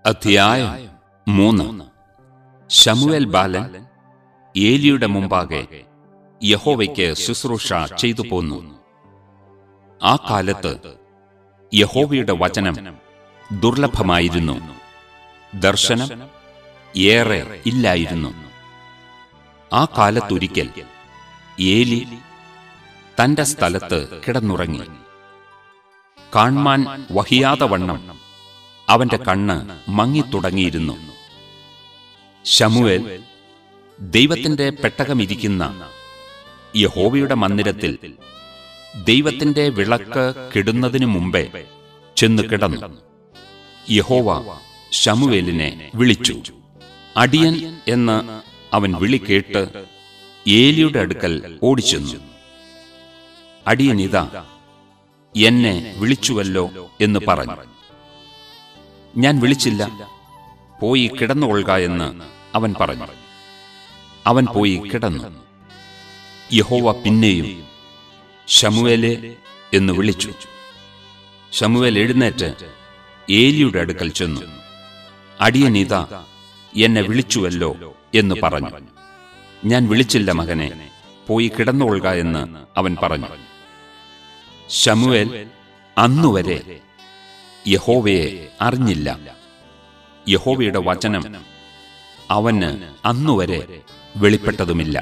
അധ്യായം മൂന്ന് ശമുവേൽ ബാലൻ ഏലിയുടെ മുമ്പാകെ യഹോവയ്ക്ക് ശുശ്രൂഷ ചെയ്തു പോന്നു ആ കാലത്ത് യഹോവയുടെ വചനം ദുർലഭമായിരുന്നു ദർശനം ഏറെ ഇല്ലായിരുന്നു ആ കാലത്തൊരിക്കൽ ഏലി തന്റെ സ്ഥലത്ത് കിടന്നുറങ്ങി കാൺമാൻ വഹിയാതെ വണ്ണം അവന്റെ കണ്ണ് മങ്ങിത്തുടങ്ങിയിരുന്നു ശമുവേൽ ദൈവത്തിന്റെ പെട്ടകമിരിക്കുന്ന യഹോവയുടെ മന്ദിരത്തിൽ ദൈവത്തിന്റെ വിളക്ക് കെടുന്നതിനു മുമ്പേ ചെന്ന് കിടന്നു യഹോവ ശമുവേലിനെ വിളിച്ചു അടിയൻ എന്ന് അവൻ വിളി കേട്ട് ഏലിയുടെ അടുക്കൽ ഓടിച്ചെന്നു അടിയനിതാ എന്നെ വിളിച്ചുവല്ലോ എന്ന് പറഞ്ഞു ഞാൻ വിളിച്ചില്ല പോയി കിടന്നുകൊള്ളുക എന്ന് അവൻ പറഞ്ഞു അവൻ പോയി കിടന്നു യഹോവ പിന്നെയും ശമുവേലെ എന്ന് വിളിച്ചു ശമുവേൽ എഴുന്നേറ്റ് ഏലിയുടെ അടുക്കൽ ചെന്നു അടിയനിത എന്നെ വിളിച്ചുവല്ലോ എന്ന് പറഞ്ഞു ഞാൻ വിളിച്ചില്ല മകനെ പോയി കിടന്നുകൊള്ളുക എന്ന് അവൻ പറഞ്ഞു ശമുവേൽ അന്നുവരെ യഹോവയെ അറിഞ്ഞില്ല യഹോവയുടെ വചനം അവന് അന്നുവരെ വെളിപ്പെട്ടതുമില്ല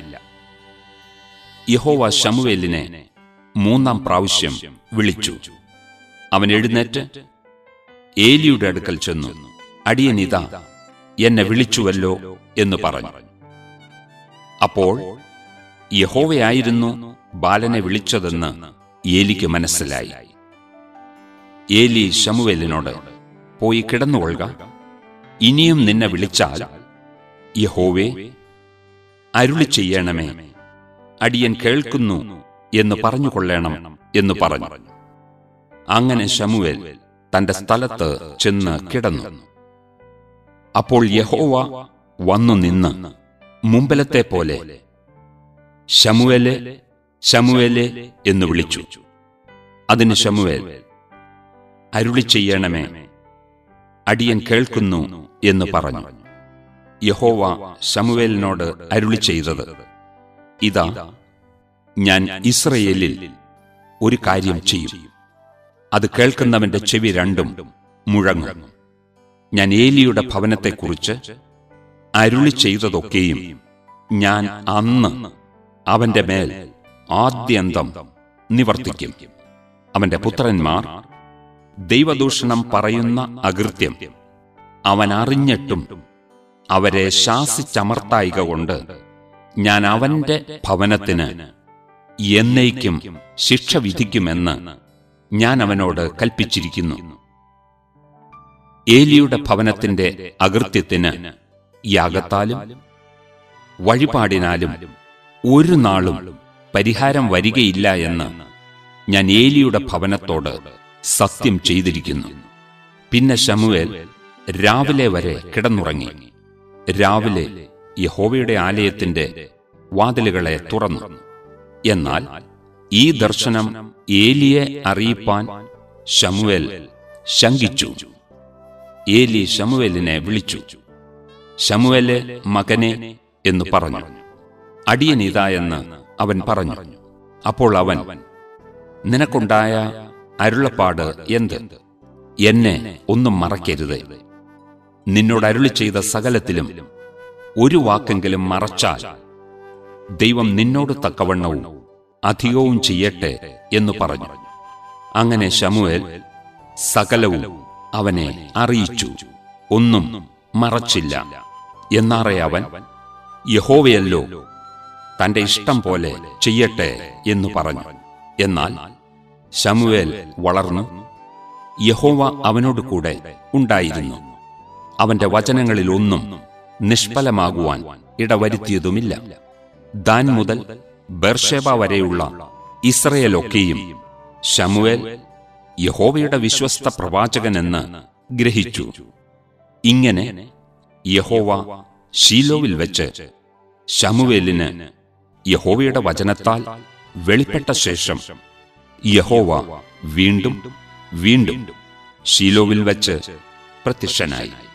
യഹോവ ശമുവേലിനെ മൂന്നാം പ്രാവശ്യം വിളിച്ചു അവൻ എഴുന്നേറ്റ് ഏലിയുടെ അടുക്കൽ ചെന്നു അടിയനിത എന്നെ വിളിച്ചുവല്ലോ എന്ന് പറഞ്ഞു അപ്പോൾ യഹോവയായിരുന്നു ബാലനെ വിളിച്ചതെന്ന് ഏലിക്ക് മനസ്സിലായി ഏലി ശമുവേലിനോട് പോയി കിടന്നുകൊള്ളുക ഇനിയും നിന്നെ വിളിച്ചാൽ യഹോവേ അരുളി ചെയ്യണമേ അടിയൻ കേൾക്കുന്നു എന്ന് പറഞ്ഞുകൊള്ളണം എന്ന് പറഞ്ഞു അങ്ങനെ ശമുവേൽ തന്റെ സ്ഥലത്ത് ചെന്ന് കിടന്നു അപ്പോൾ യഹോവ വന്നു നിന്ന് മുമ്പലത്തെ പോലെ ശമുവേലെ ശമുവേലെ എന്ന് വിളിച്ചു അതിന് ശമുവേൽ അരുളി ചെയ്യണമേ അടിയൻ കേൾക്കുന്നു എന്ന് പറഞ്ഞു യഹോവ ശമുവേലിനോട് അരുളി ചെയ്തത് ഇതാ ഞാൻ ഇസ്രയേലിൽ ഒരു കാര്യം ചെയ്യും അത് കേൾക്കുന്നവന്റെ ചെവി രണ്ടും മുഴങ്ങും ഞാൻ ഏലിയുടെ ഭവനത്തെക്കുറിച്ച് അരുളി ചെയ്തതൊക്കെയും ഞാൻ അന്ന് അവന്റെ മേൽ ആദ്യന്തം നിവർത്തിക്കും അവന്റെ പുത്രന്മാർ ദൈവദൂഷണം പറയുന്ന അകൃത്യം അവൻ അറിഞ്ഞിട്ടും അവരെ ശാസിച്ചമർത്തായിക കൊണ്ട് ഞാൻ അവന്റെ ഭവനത്തിന് എന്നേക്കും ശിക്ഷ വിധിക്കുമെന്ന് ഞാൻ അവനോട് കൽപ്പിച്ചിരിക്കുന്നു ഏലിയുടെ ഭവനത്തിന്റെ അകൃത്യത്തിന് യാഗത്താലും വഴിപാടിനാലും ഒരു നാളും പരിഹാരം വരികയില്ല എന്ന് ഞാൻ ഏലിയുടെ ഭവനത്തോട് സത്യം ചെയ്തിരിക്കുന്നു പിന്നെ ശമുവേൽ രാവിലെ വരെ കിടന്നുറങ്ങി രാവിലെ യഹോവയുടെ ആലയത്തിന്റെ വാതിലുകളെ തുറന്നു എന്നാൽ ഈ ദർശനം ഏലിയെ അറിയിപ്പാൻ ശമുവേൽ ശങ്കിച്ചു ഏലി ശമുവേലിനെ വിളിച്ചു ശമുവേലെ മകനെ എന്ന് പറഞ്ഞു അടിയനിതാ എന്ന് അവൻ പറഞ്ഞു അപ്പോൾ അവൻ നിനക്കുണ്ടായ അരുളപ്പാട് എന്ത് എന്നെ ഒന്നും മറക്കരുത് നിന്നോട് അരുളി ചെയ്ത സകലത്തിലും ഒരു വാക്കെങ്കിലും മറച്ചാൽ ദൈവം നിന്നോട് തക്കവണ്ണവും അധികവും ചെയ്യട്ടെ എന്ന് പറഞ്ഞു അങ്ങനെ ശമുവേൽ സകലവും അവനെ അറിയിച്ചു ഒന്നും മറച്ചില്ല എന്നാറെ അവൻ യഹോവയല്ലോ തന്റെ ഇഷ്ടം പോലെ ചെയ്യട്ടെ എന്ന് പറഞ്ഞു എന്നാൽ ശമുവേൽ വളർന്നു യഹോവ അവനോട് കൂടെ ഉണ്ടായിരുന്നു അവന്റെ വചനങ്ങളിൽ ഒന്നും നിഷ്ഫലമാകുവാൻ ഇടവരുത്തിയതുമില്ല ദാൻ മുതൽ ബർഷേബ വരെയുള്ള ഇസ്രയേലൊക്കെയും ശമുവേൽ യഹോവയുടെ വിശ്വസ്ത പ്രവാചകനെന്ന് ഗ്രഹിച്ചു ഇങ്ങനെ യഹോവ ഷീലോവിൽ വെച്ച് ശമുവേലിന് യഹോവയുടെ വചനത്താൽ വെളിപ്പെട്ട ശേഷം യഹോവ വീണ്ടും വീണ്ടും ഷീലോവിൽ വെച്ച് പ്രത്യക്ഷനായി